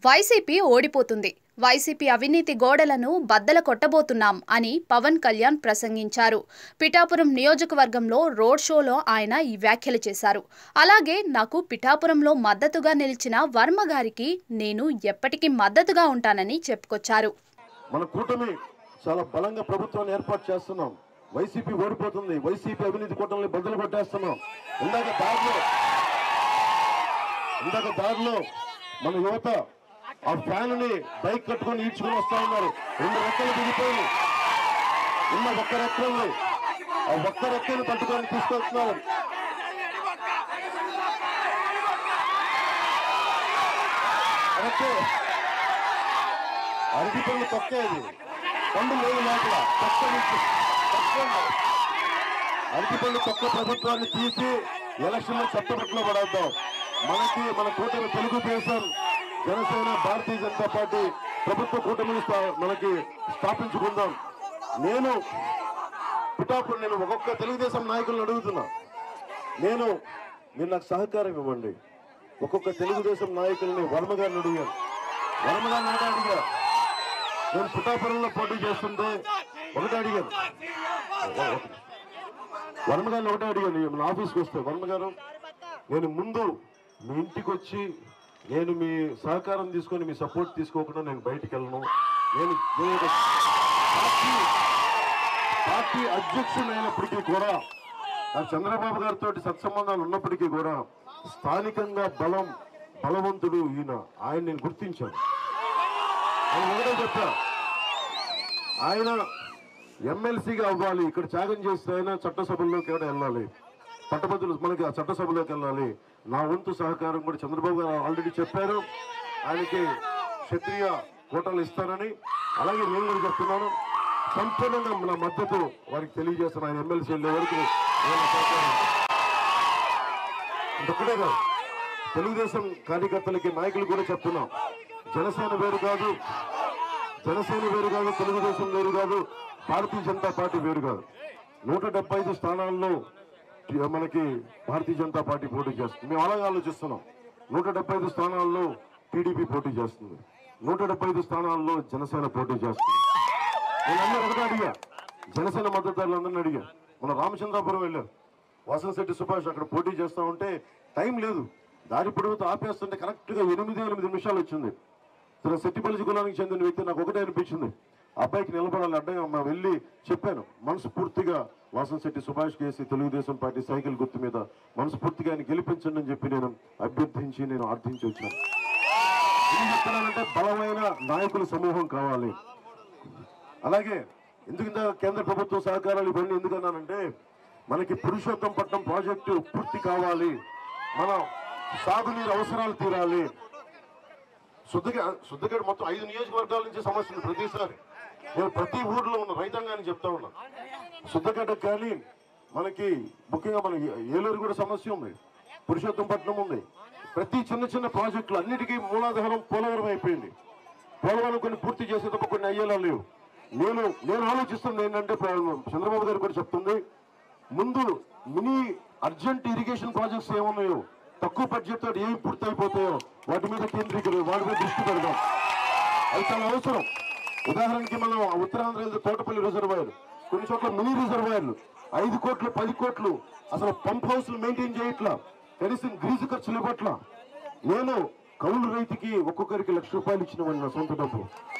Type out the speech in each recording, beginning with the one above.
YCP ఓడిపోతుంది YCP అవినీతి గోడలను బద్దల కొట్టబోతున్నాం అని పవన్ కళ్యాణ్ ప్రసంగించారు పిఠాపురం నియోజకవర్గంలో రోడ్ షోలో ఆయన ఈ వ్యాఖ్యలు చేశారు అలాగే నాకు పిఠాపురంలో మద్దతుగా నిలిచిన వర్మ గారికి నేను ఎప్పటికీ మద్దతుగా ఉంటానని చెప్పుకొచ్చారు మన కూటమి చాలా బలంగా ప్రభుత్వాన్ని ఏర్పాటు చేస్తున్నాం వైసీపీ ఓడిపోతుంది వైసీపీ అవినీతి కూటమిని బదులు కొట్టేస్తున్నాం ఇందాక దారిలో ఇందాక దారిలో మన యువత ఆ ఫ్యాన్ ని బైక్ కట్టుకొని ఈడ్చుకొని వస్తా ఉన్నారు రెండు రెక్కలు దిగిపోయి ఉన్న ఒక్క రెక్కల్ని ఆ ఒక్క రెక్కని పట్టుకొని తీసుకొస్తున్నారు కరెక్టే అరటి పళ్ళు తొక్కేది పండు లేదు లోపల తొక్క నుంచి తొక్కండి. అరటి పళ్ళు తొక్క ప్రభుత్వాన్ని తీసి ఎలక్షన్ లో చట్టబట్టలో పడేద్దాం మనకి మన కూటమి తెలుగుదేశం జనసేన భారతీయ జనతా పార్టీ ప్రభుత్వ కూటమిని స్థా- మనకి స్థాపించుకుందాం నేను పిఠాపురం నేను ఒక్కొక్క తెలుగుదేశం నాయకులను అడుగుతున్నా నేను మీరు నాకు సహకారం ఇవ్వండి ఒక్కొక్క తెలుగుదేశం నాయకుల్ని వర్మ గారిని అడిగాను వర్మ గారిని ఒకటే అడిగా నేను పిఠాపురంలో పోటీ చేస్తుంటే ఒకటే అడిగాను వర్మ గారిని ఒకటే అడిగాను మన ఆఫీస్కి వస్తే వర్మ గారు నేను ముందు మీ ఇంటికి వచ్చి నేను మీ సహకారం తీసుకొని మీ సపోర్ట్ తీసుకోకుండా నేను బయటికి వెళ్ళను నేను నేను ఒక పార్టీ పార్టీ అధ్యక్షుడు అయినప్పటికీ కూడా నాకు చంద్రబాబు గారితో సత్సంబంధాలు ఉన్నప్పటికీ కూడా స్థానికంగా బలం బలవంతుడు ఈయన ఆయన నేను గుర్తించాను ఆయన ఒకటే చెప్పా ఆయన ఎమ్మెల్సీగా అవ్వాలి ఇక్కడ త్యాగం చేస్తే ఆయన చట్టసభల్లోకి కూడా వెళ్ళాలి పట్టభద్రులు మనకి ఆ చట్టసభలోకి వెళ్ళాలి నా వంతు సహకారం కూడా చంద్రబాబు గారు ఆల్రెడీ చెప్పారు ఆయనకి క్షత్రియ కోటలు ఇస్తానని అలాగే నేను కూడా చెప్తున్నాను సంపూర్ణంగా నా మద్దతు వారికి తెలియజేస్తాను ఆయన ఎమ్మెల్సీ వెళ్ళే వరకు నేను సహకారం ఇంకొకటే కాదు తెలుగుదేశం కార్యకర్తలకి నాయకులు కూడా చెప్తున్నాం జనసేన వేరు కాదు జనసేన వేరు కాదు తెలుగుదేశం వేరు కాదు భారతీయ జనతా పార్టీ వేరు కాదు నూట డెబ్బై ఐదు స్థానాల్లో టి- మనకి భారతీయ జనతా పార్టీ పోటీ చేస్తుంది మేము అలాగే ఆలోచిస్తున్నాం నూట డెబ్బై ఐదు స్థానాల్లో టీడీపీ పోటీ చేస్తుంది నూట డెబ్బై ఐదు స్థానాల్లో జనసేన పోటీ చేస్తుంది నేను అందరూ ఒకటే అడిగా జనసేన మద్దతుదారులందరినీ అడిగా మన రామచంద్రాపురం వెళ్ళాం వాసనశెట్టి సుభాష్ అక్కడ పోటీ చేస్తా ఉంటే టైం లేదు దారి పొడవుతో ఆపేస్తుంటే కరెక్ట్ గా ఎనిమిది ఎనిమిది నిమిషాలు వచ్చింది తన సెట్టిపల్లి కులానికి చెందిన వ్యక్తి నాకు ఒకటే అనిపించింది ఆ అబ్బాయికి నిలబడాలి అడ్డంగా మా వెళ్ళి చెప్పాను మనస్ఫూర్తిగా వాసనశెట్టి సుభాష్ కేసి తెలుగుదేశం పార్టీ సైకిల్ గుర్తు మీద మనస్ఫూర్తిగా ఆయన గెలిపించండి అని చెప్పి నేను అభ్యర్థించి నేను ఆర్థించి వచ్చాను ఏం చెప్తున్నానంటే బలమైన నాయకుల సమూహం కావాలి అలాగే ఎందుకు ఇంత కేంద్ర ప్రభుత్వం సహకారాలు ఇవన్నీ ఎందుకన్నానంటే మనకి పురుషోత్తం పట్నం ప్రాజెక్టు పూర్తి కావాలి మన సాగునీరు అవసరాలు తీరాలి శుద్ధగా శుద్ధగడ మొత్తం ఐదు నియోజకవర్గాల నుంచి సమస్య ఉంది ప్రతిసారి నేను ప్రతి ఊర్లో ఉన్న రైతాంగాన్ని చెప్తా ఉన్నా శుద్ధగడ్డ కానీ మనకి ముఖ్యంగా మన ఏలూరు కూడా సమస్య ఉంది పురుషోత్తం పట్నం ఉంది ప్రతి చిన్న చిన్న ప్రాజెక్టులు అన్నిటికీ మూలాధారం పోలవరం అయిపోయింది పోలవరం కొన్ని పూర్తి చేసే తప్ప కొన్ని అయ్యేలా లేవు నేను నేను ఆలోచిస్తుంది ఏంటంటే ప్ర- చంద్రబాబు గారు కూడా చెప్తుంది ముందు మినీ అర్జెంట్ ఇరిగేషన్ ప్రాజెక్ట్స్ ఏమున్నాయో తక్కువ బడ్జెట్ తోటి ఏమి పూర్తి అయిపోతాయో వాటి మీద కేంద్రీకరి వాటి మీద దృష్టి పెడదాం అది చాలా అవసరం ఉదాహరణకి మనం ఉత్తరాంధ్ర వెళ్తే తోటపల్లి రిజర్వాయర్ కొన్ని చోట్ల మినీ రిజర్వాయర్లు ఐదు కోట్లు పది కోట్లు అసలు పంప్ హౌస్లు మెయింటైన్ చేయట్లా కనీసం గ్రీజు ఖర్చులు ఇవ్వట్లా నేను కౌలు రైతుకి ఒక్కొక్కరికి లక్ష రూపాయలు ఇచ్చిన నా సొంత డబ్బు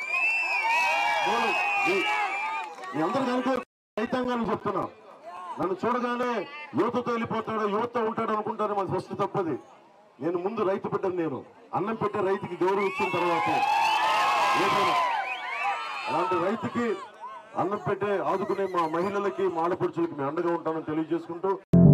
నేను మీ- మీ అందరు కనుక రైతాంగాన్ని చెప్తున్నా నన్ను చూడగానే యువతతో వెళ్ళిపోతాడు యువత ఉంటాడు అనుకుంటారు మన ఫస్ట్ తప్పది నేను ముందు రైతు బిడ్డను నేను అన్నం పెట్టే రైతుకి గౌరవం ఇచ్చిన తర్వాత ఏదైనా అలాంటి రైతుకి అన్నం పెట్టే ఆదుకునే మా మహిళలకి మా ఆడపడుచులకి మేము అండగా ఉంటానని తెలియజేసుకుంటూ